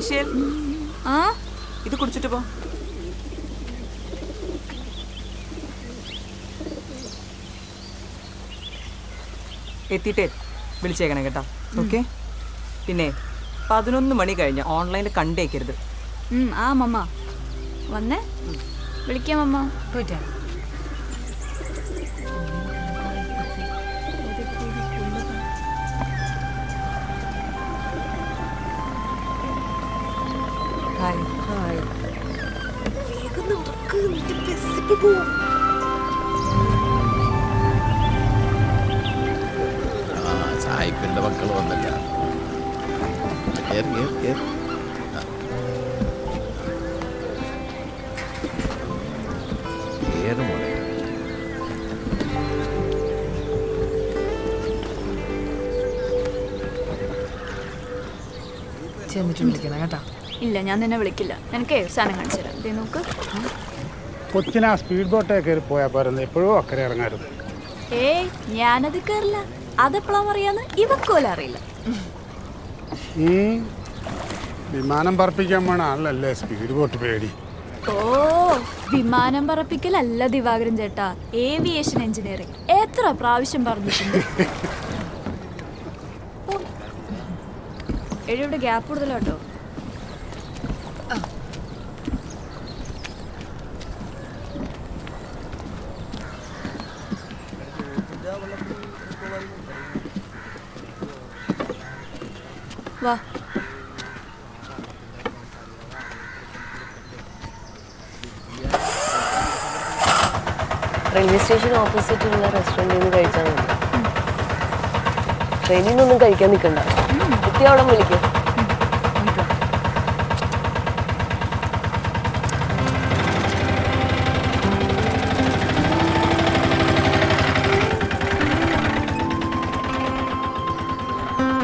Initial ആ ഇത് കുടിച്ചിട്ട് പോ എത്തിയിട്ടേ വിളിച്ചേക്കണം കേട്ടോ ഓക്കെ പിന്നെ പതിനൊന്ന് മണി കഴിഞ്ഞ് ഓൺലൈനിൽ കണ്ടേക്കരുത് ഉം, ആ മമ്മ വന്നേ വിളിക്കാം മമ്മ പോയിട്ടാ ഹായ് ഹായ് ആ സായിപ്പിന്റെ മക്കൾ വന്നില്ല കേറ്, കേറ്, കേറ്. കേറ് മോളെ. ചെന്നിട്ട് വിളിക്കണം കേട്ടോ ഇല്ല ഞാൻ നിന്നെ വിളിക്കില്ല എനിക്ക് സാധനം കാണിച്ചു തരാം ദേ നോക്ക് കൊച്ചിന് ആ സ്പീഡ് ബോട്ടേ കയറി പോയാൽ പോരുന്നത് എപ്പോഴും അക്കരെ ഇറങ്ങായിരുന്നു ഏയ് ഞാനത് കയറില്ല അതെപ്പോഴാ പറയാന്ന് ഇവക്കോല അറിയില്ല ഉം. വിമാനം പറപ്പിക്കാൻ വേണ ആളല്ലേ സ്പീഡ് ബോട്ട് പേടി ഓ വിമാനം പറപ്പിക്കലല്ല ദിവാകരൻ ചേട്ടാ ഏവിയേഷൻ എഞ്ചിനീയറിംഗ് എത്ര പ്രാവശ്യം പറഞ്ഞിട്ടുണ്ട് ഓ. എടി ഇവിടെ ഗ്യാപ്പ് കൂടുതലോട്ടോ വാ റെയിൽവേ സ്റ്റേഷൻ ഓപ്പോസിറ്റ് ഉള്ള റെസ്റ്റോറൻറ്റിൽ നിന്ന് കഴിച്ചാൽ മതി ട്രെയിനിൽ നിന്നൊന്നും കഴിക്കാൻ നിൽക്കണ്ട കുട്ടി അവിടെ വിളിക്കും